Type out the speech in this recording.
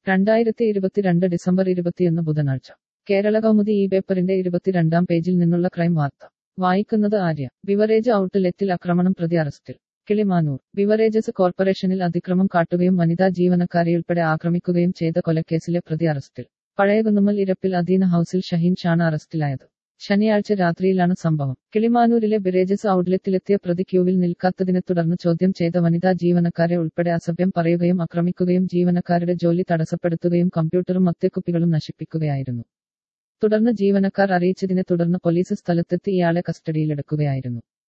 രണ്ടായിരത്തി ഇരുപത്തിരണ്ട് ഡിസംബർ ഇരുപത്തിയൊന്ന് ബുധനാഴ്ച കേരള കൗമുദി ഈ പേപ്പറിന്റെ ഇരുപത്തിരണ്ടാം പേജിൽ നിന്നുള്ള ക്രൈം വാർത്ത വായിക്കുന്നത് ആര്യ ബിവറേജ് ഔട്ട്ലെറ്റിൽ ആക്രമണം പ്രതി അറസ്റ്റിൽ കിളിമാനൂർ ബിവറേജസ് കോർപ്പറേഷനിൽ അതിക്രമം കാട്ടുകയും വനിതാ ജീവനക്കാരെയുൾപ്പെടെ ആക്രമിക്കുകയും ചെയ്ത കൊലക്കേസിലെ പ്രതി അറസ്റ്റിൽ പഴയകുന്നുമ്മൽ ഇരപ്പിൽ അധീന ഹൌസിൽ ഷഹീൻ ഷാണ് അറസ്റ്റിലായത് ശനിയാഴ്ച രാത്രിയിലാണ് സംഭവം കിളിമാനൂരിലെ ബിറേജസ് ഔട്ട്ലെറ്റിലെത്തിയ പ്രതി ക്യൂവിൽ നിൽക്കാത്തതിനെ തുടർന്ന് ചോദ്യം ചെയ്ത വനിതാ ജീവനക്കാരെ ഉൾപ്പെടെ അസഭ്യം പറയുകയും ആക്രമിക്കുകയും ജീവനക്കാരുടെ ജോലി തടസ്സപ്പെടുത്തുകയും കമ്പ്യൂട്ടറും മദ്യക്കുപ്പികളും നശിപ്പിക്കുകയായിരുന്നു തുടർന്ന് ജീവനക്കാർ അറിയിച്ചതിനെ തുടർന്ന് പോലീസ് സ്ഥലത്തെത്തി ഇയാളെ കസ്റ്റഡിയിലെടുക്കുകയായിരുന്നു